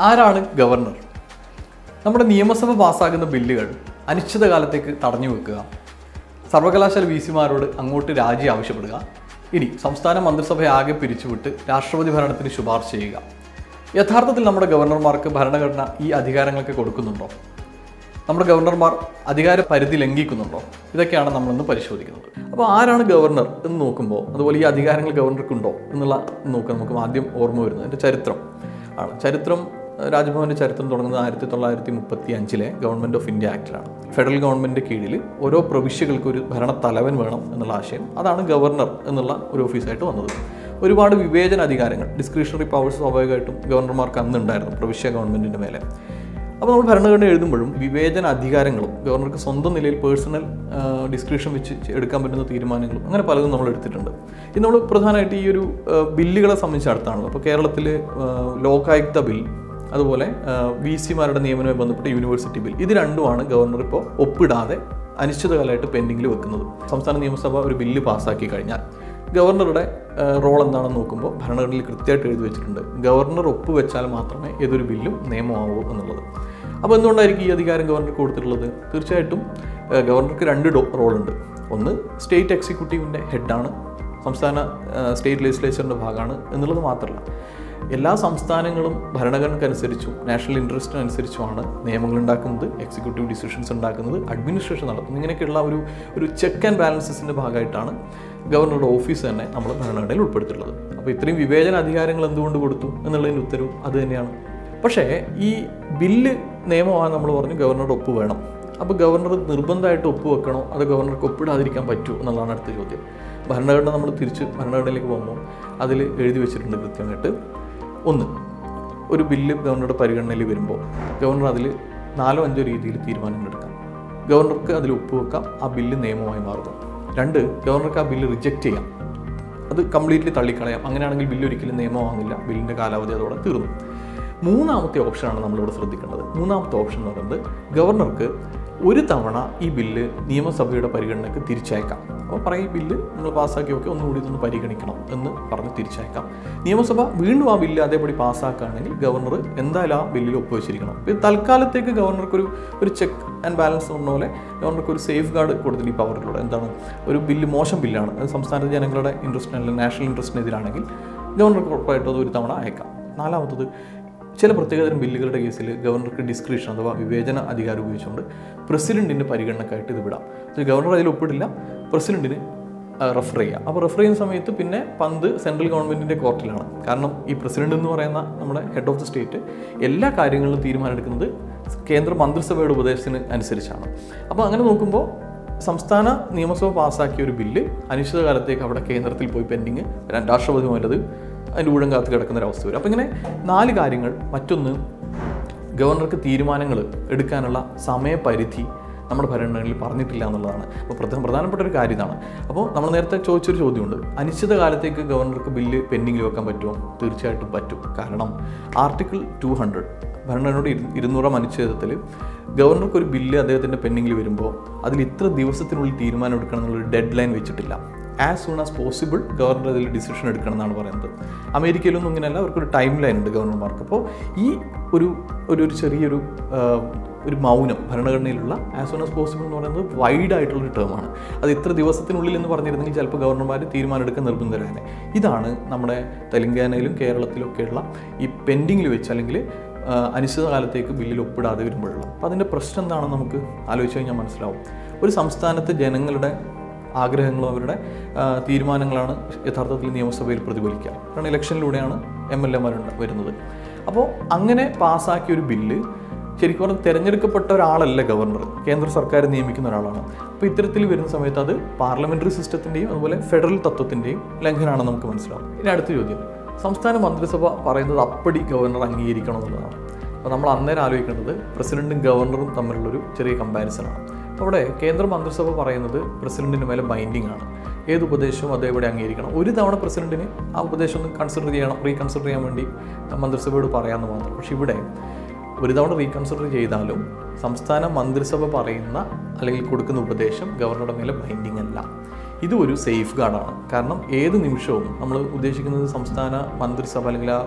ആരാണ് ഗവർണർ നമ്മുടെ നിയമസഭ പാസ്സാക്കുന്ന ബില്ലുകൾ അനിശ്ചിതകാലത്തേക്ക് തടഞ്ഞു വെക്കുക സർവകലാശാല വി സിമാരോട് അങ്ങോട്ട് രാജി ആവശ്യപ്പെടുക ഇനി സംസ്ഥാന മന്ത്രിസഭയെ ആകെ പിരിച്ചുവിട്ട് രാഷ്ട്രപതി ഭരണത്തിന് ശുപാർശ ചെയ്യുക യഥാർത്ഥത്തിൽ നമ്മുടെ ഗവർണർമാർക്ക് ഭരണഘടന ഈ അധികാരങ്ങളൊക്കെ കൊടുക്കുന്നുണ്ടോ നമ്മുടെ ഗവർണർമാർ അധികാര പരിധി ലംഘിക്കുന്നുണ്ടോ ഇതൊക്കെയാണ് നമ്മളിന്ന് പരിശോധിക്കുന്നത് അപ്പോൾ ആരാണ് ഗവർണർ എന്ന് നോക്കുമ്പോൾ അതുപോലെ ഈ അധികാരങ്ങൾ ഗവർണർക്കുണ്ടോ എന്നുള്ള നോക്കാൻ നമുക്ക് ആദ്യം ഓർമ്മ വരുന്നത് എൻ്റെ ചരിത്രം ആണ് ചരിത്രം ഏഹ്, രാജ്ഭവൻ്റെ ചരിത്രം തുടങ്ങുന്നത് ആയിരത്തി തൊള്ളായിരത്തി മുപ്പത്തി അഞ്ചിലെ ഗവൺമെൻറ് ഓഫ് ഇന്ത്യ ആക്ടിലാണ് ഫെഡറൽ ഗവൺമെൻറ്റിൻ്റെ കീഴിൽ ഓരോ പ്രവിശ്യകൾക്ക് ഒരു ഭരണത്തലവൻ വേണം എന്നുള്ള ആശയം അതാണ് ഗവർണർ എന്നുള്ള ഒരു ഓഫീസായിട്ട് വന്നത് ഒരുപാട് വിവേചന അധികാരങ്ങൾ ഡിസ്ക്രിഷണറി പവേഴ്സ് സ്വാഭാവികമായിട്ടും ഗവർണർമാർക്ക് അന്ന് ഉണ്ടായിരുന്നു പ്രവിശ്യ ഗവൺമെൻറ്റിൻ്റെ മേലെ അപ്പോൾ നമ്മൾ ഭരണഘടന എഴുതുമ്പോഴും വിവേചന അധികാരങ്ങളും ഗവർണർക്ക് സ്വന്തം നിലയിൽ പേഴ്സണൽ ഡിസ്ക്രിപ്ഷൻ വെച്ച് ചെ- എടുക്കാൻ പറ്റുന്ന തീരുമാനങ്ങളും അങ്ങനെ പലതും നമ്മൾ എടുത്തിട്ടുണ്ട് ഇത് നമ്മൾ പ്രധാനമായിട്ട് ഈ ഒരു ആ, ബില്ലുകളെ സംബന്ധിച്ച് അടുത്താണ് അപ്പോൾ കേരളത്തിൽ ലോകായുക്ത ബിൽ അതുപോലെ വി സിമാരുടെ നിയമനവുമായി ബന്ധപ്പെട്ട യൂണിവേഴ്സിറ്റി ബിൽ ഇത് രണ്ടുമാണ് ഗവർണർ ഇപ്പോൾ ഒപ്പിടാതെ അനിശ്ചിതകാലമായിട്ട് പെൻഡിങ്ങിൽ വെക്കുന്നത് സംസ്ഥാന നിയമസഭ ഒരു ബില്ല് പാസ്സാക്കി കഴിഞ്ഞാൽ ഗവർണറുടെ റോൾ എന്താണെന്ന് നോക്കുമ്പോൾ ഭരണഘടനയിൽ കൃത്യമായിട്ട് എഴുതി വെച്ചിട്ടുണ്ട് ഗവർണർ ഒപ്പുവെച്ചാൽ മാത്രമേ ഏതൊരു ബില്ലും നിയമമാവൂ എന്നുള്ളത് അപ്പോൾ എന്തുകൊണ്ടായിരിക്കും ഈ അധികാരം ഗവർണർക്ക് കൊടുത്തിട്ടുള്ളത് തീർച്ചയായിട്ടും ഏഹ്, ഗവർണർക്ക് രണ്ട് ഡോ റോളുണ്ട് ഒന്ന് സ്റ്റേറ്റ് എക്സിക്യൂട്ടീവിൻ്റെ ഹെഡാണ് സംസ്ഥാന ഏഹ്, സ്റ്റേറ്റ് ലെജിസ്ലേച്ചറിൻ്റെ ഭാഗമാണ് എന്നുള്ളത് മാത്രമല്ല എല്ലാ സംസ്ഥാനങ്ങളും ഭരണഘടനക്കനുസരിച്ചും നാഷണൽ ഇൻട്രസ്റ്റിനനുസരിച്ചുമാണ് നിയമങ്ങൾ ഉണ്ടാക്കുന്നത് എക്സിക്യൂട്ടീവ് ഡിസിഷൻസ് ഉണ്ടാക്കുന്നത് അഡ്മിനിസ്ട്രേഷൻ നടത്തുന്നത് ഇങ്ങനെയൊക്കെയുള്ള ഒരു ഒരു ചെക്ക് ആൻഡ് ബാലൻസസിൻ്റെ ഭാഗമായിട്ടാണ് ഗവർണറുടെ ഓഫീസ് തന്നെ നമ്മൾ ഭരണഘടനയിൽ ഉൾപ്പെടുത്തിയിട്ടുള്ളത് അപ്പോൾ ഇത്രയും വിവേചന അധികാരങ്ങൾ എന്തുകൊണ്ട് കൊടുത്തു എന്നുള്ളതിൻ്റെ ഉത്തരവും അത് തന്നെയാണ് പക്ഷേ ഈ ബില്ല് നിയമമാണ് നമ്മൾ പറഞ്ഞു ഗവർണറുടെ ഒപ്പ് വേണം അപ്പോൾ ഗവർണർ നിർബന്ധമായിട്ട് ഒപ്പ് വെക്കണോ അത് ഗവർണർക്ക് ഒപ്പിടാതിരിക്കാൻ പറ്റുമോ എന്നുള്ളതാണ് അടുത്ത ചോദ്യം ഭരണഘടന നമ്മൾ തിരിച്ച് ഭരണഘടനയിലേക്ക് പോകുമ്പോൾ അതിൽ എഴുതി വെച്ചിട്ടുണ്ട് കൃത്യമായിട്ട് ഒന്ന് ഒരു ബില്ല് ഗവർണറുടെ പരിഗണനയിൽ വരുമ്പോൾ ഗവർണർ അതിൽ നാലോ അഞ്ചോ രീതിയിൽ തീരുമാനങ്ങൾ എടുക്കാം ഗവർണർക്ക് അതിൽ ഒപ്പുവെക്കാം ആ ബില്ല് നിയമമായി മാറുന്നു രണ്ട് ഗവർണർക്ക് ആ ബില്ല് റിജക്റ്റ് ചെയ്യാം അത് കംപ്ലീറ്റ്ലി തള്ളിക്കളയാം അങ്ങനെയാണെങ്കിൽ ബില്ല് ഒരിക്കലും നിയമമാകില്ല ബില്ലിൻ്റെ കാലാവധി അതോടെ തീർന്നു മൂന്നാമത്തെ ഓപ്ഷനാണ് നമ്മളിവിടെ ശ്രദ്ധിക്കേണ്ടത് മൂന്നാമത്തെ ഓപ്ഷൻ എന്ന് പറയുന്നത് ഗവർണർക്ക് ഒരു തവണ ഈ ബില്ല് നിയമസഭയുടെ പരിഗണനയ്ക്ക് തിരിച്ചയക്കാം അപ്പോൾ പറയും ഈ ബില്ല് നിങ്ങൾ പാസ്സാക്കി ഒക്കെ ഒന്നുകൂടി ഇതൊന്ന് പരിഗണിക്കണം എന്ന് പറഞ്ഞ് തിരിച്ചയക്കാം നിയമസഭ വീണ്ടും ആ ബില്ല് അതേപടി പാസ്സാക്കുകയാണെങ്കിൽ ഗവർണർ എന്തായാലും ആ ബില്ലിൽ ഒപ്പുവെച്ചിരിക്കണം ഇപ്പോൾ തൽക്കാലത്തേക്ക് ഗവർണർക്കൊരു ഒരു ചെക്ക് ആൻഡ് ബാലൻസ് പറഞ്ഞ പോലെ ഗവർണർക്ക് ഒരു സേഫ് ഗാർഡ് കൊടുത്തിട്ട് ഈ പവറിലൂടെ എന്താണ് ഒരു ബില്ല് മോശം ബില്ലാണ് അത് സംസ്ഥാന ജനങ്ങളുടെ ഇൻട്രസ്റ്റിനല്ല നാഷണൽ ഇൻട്രസ്റ്റിനെതിരാണെങ്കിൽ ഗവർണർക്ക് ഉറപ്പായിട്ടും അത് ഒരു തവണ അയക്കാം നാലാമത്തത് ചില പ്രത്യേകതരം ബില്ലുകളുടെ കേസിൽ ഗവർണർക്ക് ഡിസ്ക്രിപ്ഷൻ അഥവാ വിവേചന അധികാരം ഉപയോഗിച്ചുകൊണ്ട് പ്രസിഡന്റിൻ്റെ പരിഗണനക്കായിട്ട് ഇത് വിടാം പക്ഷേ ഗവർണർ അതിൽ ഒപ്പിടില്ല പ്രസിഡന്റിന് റെഫർ ചെയ്യാം അപ്പോൾ റെഫർ ചെയ്യുന്ന സമയത്ത് പിന്നെ പന്ത് സെൻട്രൽ ഗവൺമെൻറ്റിൻ്റെ കോർട്ടിലാണ് കാരണം ഈ പ്രസിഡന്റ് എന്ന് പറയുന്ന നമ്മുടെ ഹെഡ് ഓഫ് ദി സ്റ്റേറ്റ് എല്ലാ കാര്യങ്ങളിലും തീരുമാനം എടുക്കുന്നത് കേന്ദ്ര മന്ത്രിസഭയുടെ ഉപദേശത്തിന് അനുസരിച്ചാണ് അപ്പോൾ അങ്ങനെ നോക്കുമ്പോൾ സംസ്ഥാന നിയമസഭ പാസ്സാക്കിയ ഒരു ബില്ല് അനിശ്ചിതകാലത്തേക്ക് അവിടെ കേന്ദ്രത്തിൽ പോയി പെൻഡിങ് രാഷ്ട്രപതി മുതലത് അതിൻ്റെ ഊഴം കാത്ത് കിടക്കുന്ന ഒരു അവസ്ഥ വരും അപ്പോൾ ഇങ്ങനെ നാല് കാര്യങ്ങൾ മറ്റൊന്ന് ഗവർണർക്ക് തീരുമാനങ്ങൾ എടുക്കാനുള്ള സമയപരിധി നമ്മുടെ ഭരണഘടനയിൽ പറഞ്ഞിട്ടില്ല എന്നുള്ളതാണ് അപ്പോൾ പ്രധാന പ്രധാനപ്പെട്ട ഒരു കാര്യം ഇതാണ് അപ്പോൾ നമ്മൾ നേരത്തെ ചോദിച്ചൊരു ചോദ്യമുണ്ട് അനിശ്ചിതകാലത്തേക്ക് ഗവർണർക്ക് ബില്ല് പെൻഡിങ്ങിൽ വെക്കാൻ പറ്റുമോ തീർച്ചയായിട്ടും പറ്റും കാരണം ആർട്ടിക്കിൾ ടു ഹൺഡ്രഡ് ഭരണഘടനയുടെ ഇരു ഇരുന്നൂറാം അനുച്ഛേദത്തിൽ ഗവർണർക്ക് ഒരു ബില്ല് അദ്ദേഹത്തിൻ്റെ പെൻഡിങ്ങിൽ വരുമ്പോൾ അതിൽ ഇത്ര ദിവസത്തിനുള്ളിൽ തീരുമാനം എടുക്കണം എന്നുള്ളൊരു ഡെഡ് ലൈൻ വെച്ചിട്ടില്ല as soon as possible governor അതിൽ ഡിസിഷൻ എടുക്കണം എന്നാണ് പറയുന്നത് അമേരിക്കയിലൊന്നും ഇങ്ങനെയല്ല അവർക്കൊരു ടൈം ലൈൻ ഉണ്ട് ഗവർണർമാർക്ക് അപ്പോൾ ഈ ഒരു ഒരു ഒരു ചെറിയൊരു ആ, ഒരു മൗനം ഭരണഘടനയിലുള്ള ആസ് സൂൺ ആസ് പോസിബിൾ എന്ന് പറയുന്നത് വൈഡ് ആയിട്ടുള്ളൊരു ടേമാണ് അത് ഇത്ര ദിവസത്തിനുള്ളിൽ എന്ന് പറഞ്ഞിരുന്നെങ്കിൽ ചിലപ്പോൾ ഗവർണർമാർ തീരുമാനം എടുക്കാൻ നിർബന്ധരാണ് ഇതാണ് നമ്മുടെ തെലങ്കാനയിലും കേരളത്തിലും ഒക്കെയുള്ള ഈ പെൻഡിങ്ങിൽ വെച്ച് അല്ലെങ്കിൽ ആ, അനിശ്ചിതകാലത്തേക്ക് ബില്ലിൽ ഒപ്പിടാതെ വരുമ്പോഴുള്ള അപ്പോൾ അതിൻ്റെ പ്രശ്നം എന്താണെന്ന് നമുക്ക് ആലോചിച്ച് കഴിഞ്ഞാൽ മനസ്സിലാവും ഒരു സംസ്ഥാനത്ത് ജനങ്ങളുടെ ആഗ്രഹങ്ങളും അവരുടെ ആ, തീരുമാനങ്ങളാണ് യഥാർത്ഥത്തിൽ നിയമസഭയിൽ പ്രതിഫലിക്കുക കാരണം ഇലക്ഷനിലൂടെയാണ് എം എൽ എമാർ വരുന്നത് അപ്പോൾ അങ്ങനെ പാസ്സാക്കിയ ഒരു ബില്ല് ശരിക്കും പറഞ്ഞാൽ തിരഞ്ഞെടുക്കപ്പെട്ട ഒരാളല്ല ഗവർണർ കേന്ദ്ര സർക്കാർ നിയമിക്കുന്ന ഒരാളാണ് അപ്പോൾ ഇത്തരത്തിൽ വരുന്ന സമയത്ത് അത് പാർലമെൻ്ററി സിസ്റ്റത്തിൻ്റെയും അതുപോലെ ഫെഡറൽ തത്വത്തിൻ്റെയും ലംഘനമാണെന്ന് നമുക്ക് മനസ്സിലാവും ഇനി അടുത്ത ചോദ്യം സംസ്ഥാന മന്ത്രിസഭ പറയുന്നത് അപ്പടി ഗവർണർ അംഗീകരിക്കണം എന്നുള്ളതാണ് അപ്പോൾ നമ്മൾ അന്നേരം ആലോചിക്കേണ്ടത് പ്രസിഡന്റും ഗവർണറും തമ്മിലുള്ളൊരു ചെറിയ കമ്പാരിസണാണ് അപ്പോൾ അവിടെ കേന്ദ്ര മന്ത്രിസഭ പറയുന്നത് പ്രസിഡന്റിന് മേലെ ബൈൻഡിങ് ആണ് ഏത് ഉപദേശവും അതേപടി അംഗീകരിക്കണം ഒരു തവണ പ്രസിഡന്റിന് ആ ഉപദേശം ഒന്ന് കൺസിഡർ ചെയ്യണം റീകൺസിഡർ ചെയ്യാൻ വേണ്ടി മന്ത്രിസഭയോട് പറയാമെന്ന് മാത്രം പക്ഷേ ഇവിടെ ഒരു തവണ റീകൺസിഡർ ചെയ്താലും സംസ്ഥാന മന്ത്രിസഭ പറയുന്ന അല്ലെങ്കിൽ കൊടുക്കുന്ന ഉപദേശം ഗവർണറുടെ മേലെ ബൈൻഡിങ് അല്ല ഇത് ഒരു സേഫ് ഗാർഡാണ് കാരണം ഏത് നിമിഷവും നമ്മൾ ഉദ്ദേശിക്കുന്നത് സംസ്ഥാന മന്ത്രിസഭ അല്ലെങ്കിൽ ആ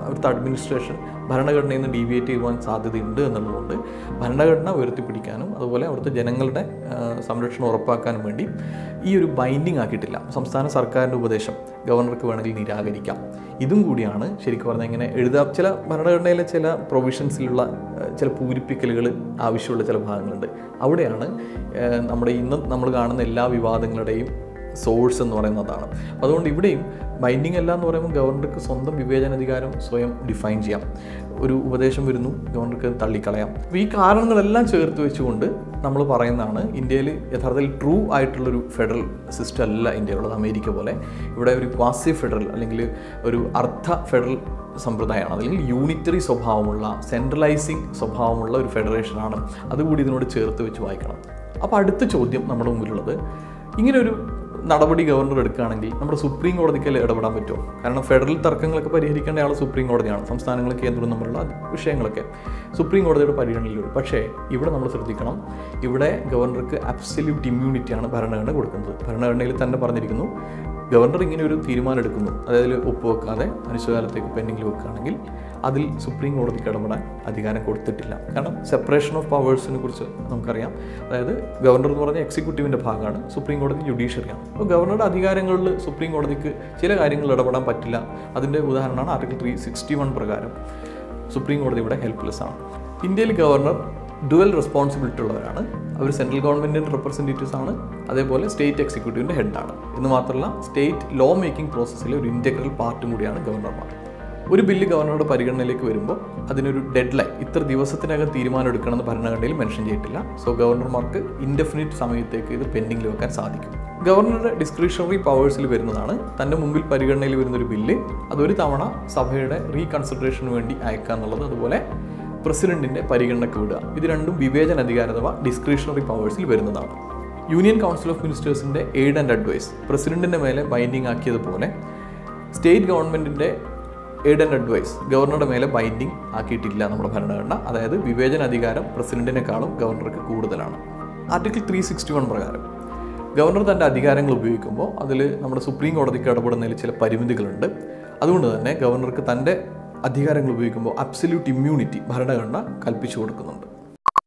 അവിടുത്തെ അഡ്മിനിസ്ട്രേഷൻ ഭരണഘടനയിൽ നിന്ന് ഡീവിയേറ്റ് ചെയ്യുവാൻ സാധ്യതയുണ്ട് എന്നുള്ളതുകൊണ്ട് ഭരണഘടന ഉയർത്തിപ്പിടിക്കാനും അതുപോലെ അവിടുത്തെ ജനങ്ങളുടെ ആ, സംരക്ഷണം ഉറപ്പാക്കാനും വേണ്ടി ഈ ഒരു ബൈൻഡിങ് ആക്കിയിട്ടില്ല സംസ്ഥാന സർക്കാരിൻ്റെ ഉപദേശം ഗവർണർക്ക് വേണമെങ്കിൽ നിരാകരിക്കാം ഇതും കൂടിയാണ് ശരിക്കും പറഞ്ഞാൽ ഇങ്ങനെ എഴുതാ ചില ഭരണഘടനയിലെ ചില പ്രൊവിഷൻസിലുള്ള ആ, ചില പൂരിപ്പിക്കലുകൾ ആവശ്യമുള്ള ചില ഭാഗങ്ങളുണ്ട് അവിടെയാണ് ആ, നമ്മുടെ ഇന്ന് നമ്മൾ കാണുന്ന എല്ലാ വിവാദങ്ങളുടെയും സോഴ്സ് എന്ന് പറയുന്നതാണ് അപ്പോൾ അതുകൊണ്ട് ഇവിടെയും ബൈൻഡിങ് അല്ല എന്ന് പറയുമ്പോൾ ഗവർണർക്ക് സ്വന്തം വിവേചനാധികാരം സ്വയം ഡിഫൈൻ ചെയ്യാം ഒരു ഉപദേശം വരുന്നു ഗവർണർക്ക് അത് തള്ളിക്കളയാം അപ്പോൾ ഈ കാരണങ്ങളെല്ലാം ചേർത്ത് വെച്ചുകൊണ്ട് നമ്മൾ പറയുന്നതാണ് ഇന്ത്യയിൽ യഥാർത്ഥത്തിൽ ട്രൂ ആയിട്ടുള്ളൊരു ഫെഡറൽ സിസ്റ്റം അല്ല ഇന്ത്യയിലുള്ളത് അമേരിക്ക പോലെ ഇവിടെ ഒരു ക്വാസി ഫെഡറൽ അല്ലെങ്കിൽ ഒരു അർദ്ധ ഫെഡറൽ സമ്പ്രദായമാണ് അല്ലെങ്കിൽ യൂണിറ്ററി സ്വഭാവമുള്ള സെൻട്രലൈസിങ് സ്വഭാവമുള്ള ഒരു ഫെഡറേഷനാണ് അതുകൂടി ഇതിനോട് ചേർത്ത് വെച്ച് വായിക്കണം അപ്പോൾ അടുത്ത ചോദ്യം നമ്മുടെ മുമ്പിലുള്ളത് ഇങ്ങനെ ഒരു നടപടി ഗവർണർ എടുക്കുകയാണെങ്കിൽ നമ്മുടെ സുപ്രീം കോടതിക്കല്ലേ ഇടപെടാൻ പറ്റുമോ കാരണം ഫെഡറൽ തർക്കങ്ങളൊക്കെ പരിഹരിക്കേണ്ട ആൾ സുപ്രീം കോടതിയാണ് സംസ്ഥാനങ്ങളും കേന്ദ്രവും തമ്മിലുള്ള വിഷയങ്ങളൊക്കെ സുപ്രീം കോടതിയുടെ പരിഗണനയിൽ വരും പക്ഷേ ഇവിടെ നമ്മൾ ശ്രദ്ധിക്കണം ഇവിടെ ഗവർണർക്ക് അബ്സല്യൂട്ട് ഇമ്മ്യൂണിറ്റിയാണ് ഭരണഘടന കൊടുക്കുന്നത് ഭരണഘടനയിൽ തന്നെ പറഞ്ഞിരിക്കുന്നു ഗവർണർ ഇങ്ങനെ ഒരു തീരുമാനം എടുക്കുന്നു അതായത് ഒപ്പുവെക്കാതെ അനിശ്ചിതകാലത്തേക്ക് പെൻഡിങ്ങിൽ വെക്കുകയാണെങ്കിൽ അതിൽ സുപ്രീം കോടതിക്ക് ഇടപെടാൻ അധികാരം കൊടുത്തിട്ടില്ല കാരണം സെപ്പറേഷൻ ഓഫ് പവേഴ്സിനെ കുറിച്ച് നമുക്കറിയാം അതായത് ഗവർണർ എന്ന് പറഞ്ഞ എക്സിക്യൂട്ടീവിൻ്റെ ഭാഗമാണ് സുപ്രീം കോടതി ജുഡീഷ്യറിയാണ് അപ്പോൾ ഗവർണറുടെ അധികാരങ്ങളിൽ സുപ്രീം കോടതിക്ക് ചില കാര്യങ്ങളിൽ ഇടപെടാൻ പറ്റില്ല അതിൻ്റെ ഉദാഹരണമാണ് ആർട്ടിക്കിൾ ത്രീ സിക്സ്റ്റി വൺ പ്രകാരം സുപ്രീം കോടതി ഇവിടെ ഹെൽപ്ലെസ് ആണ് ഇന്ത്യയിൽ ഗവർണർ ഡുവൽ റെസ്പോൺസിബിലിറ്റി ഉള്ളവരാണ് അവർ സെൻട്രൽ ഗവൺമെൻറ്റിൻ്റെ റെപ്രസെൻറ്റേറ്റീവ്സ് ആണ് അതേപോലെ സ്റ്റേറ്റ് എക്സിക്യൂട്ടീവിൻ്റെ ഹെഡാണ് എന്ന് മാത്രമല്ല സ്റ്റേറ്റ് ലോ മേക്കിംഗ് പ്രോസസ്സിലെ ഒരു ഇൻറ്റഗ്രൽ പാർട്ടും കൂടിയാണ് ഗവർണർമാർ ഒരു ബില്ല് ഗവർണറുടെ പരിഗണനയിലേക്ക് വരുമ്പോൾ അതിനൊരു ഡെഡ് ലൈൻ ഇത്ര ദിവസത്തിനകം തീരുമാനം എടുക്കണമെന്ന് ഭരണഘടനയിൽ മെൻഷൻ ചെയ്തിട്ടില്ല സോ ഗവർണർമാർക്ക് ഇൻഡെഫിനിറ്റ് സമയത്തേക്ക് ഇത് പെൻഡിങ്ങിൽ വെക്കാൻ സാധിക്കും ഗവർണറുടെ ഡിസ്ക്രിഷണറി പവേഴ്സിൽ വരുന്നതാണ് തൻ്റെ മുമ്പിൽ പരിഗണനയിൽ വരുന്ന ഒരു ബില്ല് അതൊരു തവണ സഭയുടെ റീകൺസിഡറേഷന് വേണ്ടി അയക്കുക എന്നുള്ളത് അതുപോലെ പ്രസിഡന്റിന്റെ പരിഗണനയ്ക്ക് വിടുക ഇത് രണ്ടും വിവേചന അധികാരം അഥവാ ഡിസ്ക്രിഷണറി പവേഴ്സിൽ വരുന്നതാണ് യൂണിയൻ കൗൺസിൽ ഓഫ് മിനിസ്റ്റേഴ്സിന്റെ എയ്ഡ് ആൻഡ് അഡ്വൈസ് പ്രസിഡന്റിന്റെ മേലെ ബൈൻഡിങ് ആക്കിയതുപോലെ സ്റ്റേറ്റ് ഗവൺമെന്റിന്റെ എയ്ഡ് ആൻഡ് അഡ്വൈസ് ഗവർണറുടെ മേലെ ബൈൻഡിങ് ആക്കിയിട്ടില്ല നമ്മുടെ ഭരണഘടന അതായത് വിവേചന അധികാരം പ്രസിഡന്റിനേക്കാളും ഗവർണർക്ക് കൂടുതലാണ് ആർട്ടിക്കിൾ ത്രീ സിക്സ്റ്റി വൺ പ്രകാരം ഗവർണർ തൻ്റെ അധികാരങ്ങൾ ഉപയോഗിക്കുമ്പോൾ അതിൽ നമ്മുടെ സുപ്രീം കോടതിക്ക് ഇടപെടുന്നതിൽ ചില പരിമിതികളുണ്ട് അതുകൊണ്ട് തന്നെ ഗവർണർക്ക് തൻ്റെ അധികാരങ്ങൾ ഉപയോഗിക്കുമ്പോൾ അബ്സല്യൂട്ട് ഇമ്മ്യൂണിറ്റി ഭരണഘടന കൽപ്പിച്ചു കൊടുക്കുന്നുണ്ട്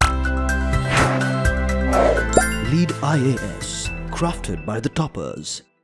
Lead IAS, crafted by the toppers.